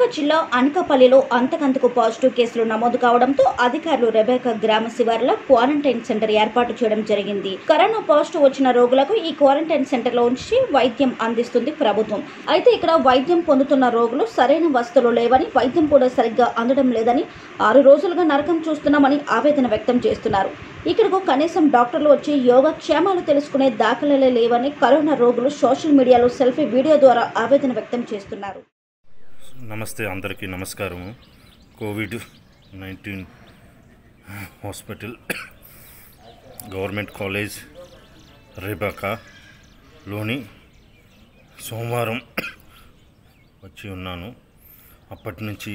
జిల్లా అనకాపల్లిలో అంతకంతకు పాజిటివ్ కేసులు నమోదు కావడంతో అధికారులు రెబేకా గ్రామ శివారులో క్వారంటైన్ సెంటర్ ఏర్పాటు చేయడం జరిగింది కరోనా పాజిటివ్ వచ్చిన రోగులకు ఈ క్వారంటైన్ సెంటర్లో ఉంచి వైద్యం అందిస్తుంది ప్రభుత్వం అయితే ఇక్కడ వైద్యం పొందుతున్న రోగులు సరైన వసతులు లేవని వైద్యం కూడా సరిగ్గా అందడం లేదని ఆరు రోజులుగా నరకం చూస్తున్నామని ఆవేదన వ్యక్తం చేస్తున్నారు ఇక్కడకు కనీసం డాక్టర్లు వచ్చి యోగక్షేమాలు తెలుసుకునే దాఖలాలే లేవని కరోనా రోగులు సోషల్ మీడియాలో సెల్ఫీ వీడియో ద్వారా ఆవేదన వ్యక్తం చేస్తున్నారు నమస్తే అందరికీ నమస్కారము Covid nineteen hospital government college రేబాకాలోని సోమవారం వచ్చి ఉన్నాను అప్పటి నుంచి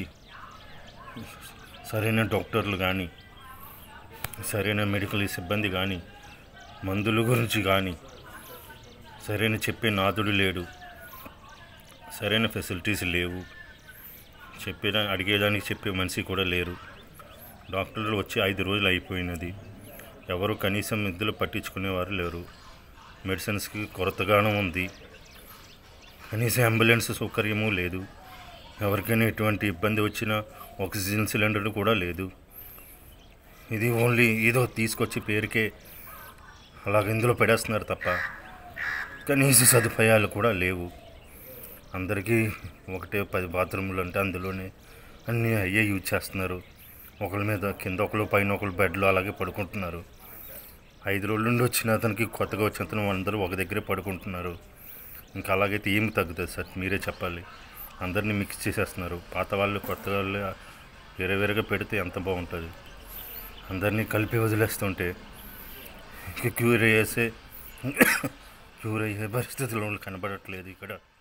సరైన డాక్టర్లు కానీ సరైన మెడికల్ సిబ్బంది కానీ మందుల గురించి కానీ సరైన చెప్పే నాదుడు లేడు సరైన ఫెసిలిటీస్ లేవు చెప్పేదా అడిగేదానికి చెప్పే మనిషి కూడా లేరు డాక్టర్లు వచ్చి ఐదు రోజులు అయిపోయినది ఎవరు కనీసం నిధులు పట్టించుకునేవారు లేరు మెడిసిన్స్కి కొరతగానే ఉంది కనీసం అంబులెన్స్ సౌకర్యము లేదు ఎవరికైనా ఎటువంటి ఇబ్బంది వచ్చినా ఆక్సిజన్ సిలిండర్ కూడా లేదు ఇది ఓన్లీ ఏదో తీసుకొచ్చి పేరుకే అలాగ ఇందులో పడేస్తున్నారు తప్ప కనీస సదుపాయాలు కూడా లేవు అందరికీ ఒకటే పది బాత్రూములు అంటే అందులోనే అన్నీ అయ్యే యూజ్ చేస్తున్నారు ఒకరి మీద కింద ఒకరు పైన ఒకరు బెడ్లో అలాగే పడుకుంటున్నారు ఐదు రోజుల నుండి వచ్చిన అతనికి కొత్తగా వచ్చిన అతను అందరూ ఒక దగ్గరే పడుకుంటున్నారు ఇంకా అలాగైతే ఏమి తగ్గుతుంది సార్ మీరే చెప్పాలి అందరినీ మిక్స్ చేసేస్తున్నారు పాత వాళ్ళు కొత్త వాళ్ళు వేరే వేరేగా పెడితే ఎంత బాగుంటుంది అందరినీ కలిపి వదిలేస్తుంటే ఇంక క్యూర్ అయ్యేసే క్యూర్ అయ్యే పరిస్థితులు కనబడట్లేదు ఇక్కడ